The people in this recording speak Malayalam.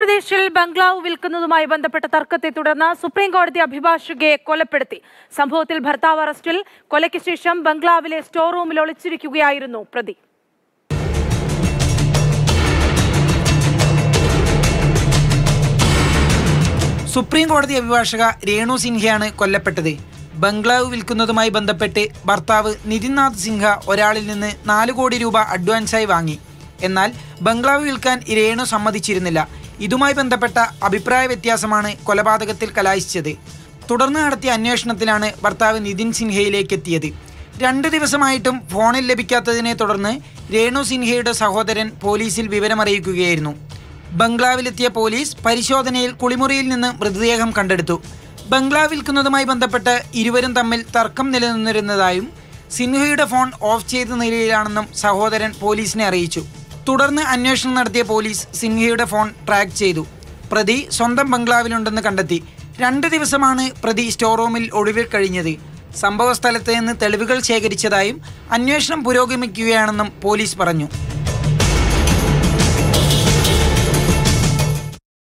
ഉത്തർപ്രദേശിൽ ബംഗ്ലാവ് വിൽക്കുന്നതുമായി ബന്ധപ്പെട്ട തർക്കത്തെ തുടർന്ന് സുപ്രീം കോടതി അഭിഭാഷകയെ കൊലപ്പെടുത്തി സംഭവത്തിൽ ഭർത്താവ് അറസ്റ്റിൽ കൊലയ്ക്ക് ശേഷം ബംഗ്ലാവിലെ സ്റ്റോർ റൂമിൽ ഒളിച്ചിരിക്കുകയായിരുന്നു പ്രതി സുപ്രീം കോടതി അഭിഭാഷക രേണു സിൻഹയാണ് കൊല്ലപ്പെട്ടത് ബംഗ്ലാവ് വിൽക്കുന്നതുമായി ബന്ധപ്പെട്ട് ഭർത്താവ് നിതിൻനാഥ് സിൻഹ ഒരാളിൽ നിന്ന് നാല് കോടി രൂപ അഡ്വാൻസായി വാങ്ങി എന്നാൽ ബംഗ്ലാവ് വിൽക്കാൻ രേണു സമ്മതിച്ചിരുന്നില്ല ഇതുമായി ബന്ധപ്പെട്ട അഭിപ്രായ വ്യത്യാസമാണ് കൊലപാതകത്തിൽ കലാശിച്ചത് തുടർന്ന് നടത്തിയ അന്വേഷണത്തിലാണ് ഭർത്താവ് നിതിൻ സിൻഹയിലേക്ക് എത്തിയത് രണ്ട് ദിവസമായിട്ടും ഫോണിൽ ലഭിക്കാത്തതിനെ തുടർന്ന് രേണു സിൻഹയുടെ സഹോദരൻ പോലീസിൽ വിവരമറിയിക്കുകയായിരുന്നു ബംഗ്ലാവിലെത്തിയ പോലീസ് പരിശോധനയിൽ കുളിമുറിയിൽ നിന്ന് മൃതദേഹം കണ്ടെടുത്തു ബംഗ്ലാവ് വിൽക്കുന്നതുമായി ബന്ധപ്പെട്ട് ഇരുവരും തമ്മിൽ തർക്കം നിലനിന്നിരുന്നതായും സിൻഹയുടെ ഫോൺ ഓഫ് ചെയ്ത നിലയിലാണെന്നും സഹോദരൻ പോലീസിനെ അറിയിച്ചു തുടർന്ന് അന്വേഷണം നടത്തിയ പോലീസ് സിൻഹയുടെ ഫോൺ ട്രാക്ക് ചെയ്തു പ്രതി സ്വന്തം ബംഗ്ലാവിലുണ്ടെന്ന് കണ്ടെത്തി രണ്ട് ദിവസമാണ് പ്രതി സ്റ്റോർ റൂമിൽ ഒളിവിൽ കഴിഞ്ഞത് സംഭവ സ്ഥലത്ത് നിന്ന് തെളിവുകൾ ശേഖരിച്ചതായും അന്വേഷണം പുരോഗമിക്കുകയാണെന്നും പോലീസ് പറഞ്ഞു